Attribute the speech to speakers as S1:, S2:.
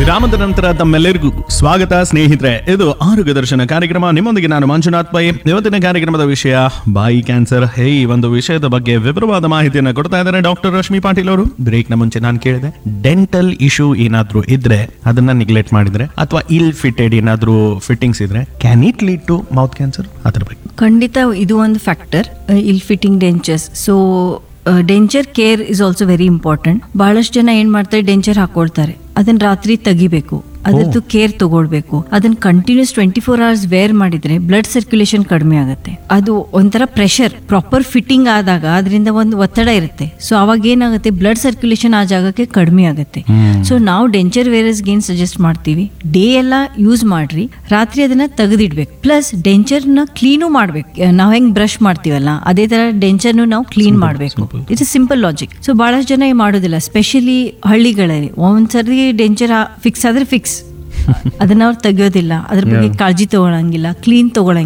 S1: ವಿರಾಮದ ನಂತರ ತಮ್ಮೆಲ್ಲರಿಗೂ ಸ್ವಾಗತ ಸ್ನೇಹಿತರೆ ಇದು ಆರೋಗ್ಯ ದರ್ಶನ ಕಾರ್ಯಕ್ರಮ ನಿಮ್ಮೊಂದಿಗೆ ನಾನು ಮಂಜುನಾಥ್ ಪೈ ಇವತ್ತಿನ ಕಾರ್ಯಕ್ರಮದ ವಿಷಯ ಬಾಯಿ ಕ್ಯಾನ್ಸರ್ ಹೇ ಈ ಒಂದು ವಿಷಯದ ಬಗ್ಗೆ ವಿವರವಾದ ಮಾಹಿತಿಯನ್ನು ಕೊಡ್ತಾ ಇದ್ದಾರೆ ಡಾಕ್ಟರ್ ರಶ್ಮಿ ಪಾಟೀಲ್ ಅವರು ಬ್ರೇಕ್ ನ ಮುಂಚೆ ನಾನು ಕೇಳಿದೆ ಡೆಂಟಲ್ ಇಶ್ಯೂ ಏನಾದ್ರೂ ಇದ್ರೆ ಅದನ್ನ ನಿಗ್ಲೆಕ್ಟ್ ಮಾಡಿದ್ರೆ ಅಥವಾ ಇಲ್ ಫಿಟೆಡ್ ಏನಾದ್ರೂ ಫಿಟ್ಟಿಂಗ್ಸ್ ಇದ್ರೆ can it lead to mouth cancer ಅದ್ರ ಬಗ್ಗೆ
S2: ಖಂಡಿತ ಇದು ಒಂದು factor ill fitting dentures so denture care is also very important ಬಹಳಷ್ಟು ಜನ ಏನ್ ಮಾಡ್ತಾರೆ ಡೆಂಚರ್ ಹಾಕೊಳ್ತಾರೆ ಅದನ್ನ ರಾತ್ರಿ ತೆಗಿಬೇಕು ಅದ್ರದ್ದು ಕೇರ್ ತಗೊಳ್ಬೇಕು ಅದನ್ನ continuous twenty four hours wear ಮಾಡಿದ್ರೆ ಬ್ಲಡ್ ಸರ್ಕ್ಯುಲೇಷನ್ ಕಡಿಮೆ ಆಗುತ್ತೆ ಅದು ಒಂಥರ ಪ್ರೆಷರ್ ಪ್ರಾಪರ್ ಫಿಟ್ಟಿಂಗ್ ಆದಾಗ ಅದರಿಂದ ಒಂದು ಒತ್ತಡ ಇರುತ್ತೆ ಸೊ ಅವಾಗ ಏನಾಗುತ್ತೆ ಬ್ಲಡ್ ಸರ್ಕ್ಯುಲೇಷನ್ ಆ ಜಾಗಕ್ಕೆ ಕಡಿಮೆ ಆಗುತ್ತೆ ಸೊ ನಾವು ಡೆಂಚರ್ ವೇರಸ್ಗೆ ಏನ್ ಸಜೆಸ್ಟ್ ಮಾಡ್ತೀವಿ ಡೇ ಎಲ್ಲ ಯೂಸ್ ಮಾಡ್ರಿ ರಾತ್ರಿ ಅದನ್ನ ತೆಗೆದಿಡ್ಬೇಕು ಪ್ಲಸ್ ಡೆಂಚರ್ನ ಕ್ಲೀನು ಮಾಡ್ಬೇಕು ನಾವು ಹೆಂಗ್ ಬ್ರಷ್ ಮಾಡ್ತೀವಲ್ಲ ಅದೇ ತರ ಡೆಂಚರ್ನು ನಾವು ಕ್ಲೀನ್ ಮಾಡಬೇಕು ಇಟ್ಸ್ ಸಿಂಪಲ್ ಲಾಜಿಕ್ ಸೊ ಬಹಳಷ್ಟು ಜನ ಏನ್ ಮಾಡೋದಿಲ್ಲ ಸ್ಪೆಷಲಿ ಹಳ್ಳಿಗಳಲ್ಲಿ ಒಂದ್ಸರಿ ಡೆಂಚರ್ ಫಿಕ್ಸ್ ಆದ್ರೆ ಫಿಕ್ಸ್ ಅದನ್ನ ಅವ್ರು ತೆಗಿಯೋದಿಲ್ಲ ಅದ್ರ ಬಗ್ಗೆ ಕಾಳಜಿ ತಗೊಳಂಗಿಲ್ಲ ಕ್ಲೀನ್ ತಗೊಳಂಗಿಲ್ಲ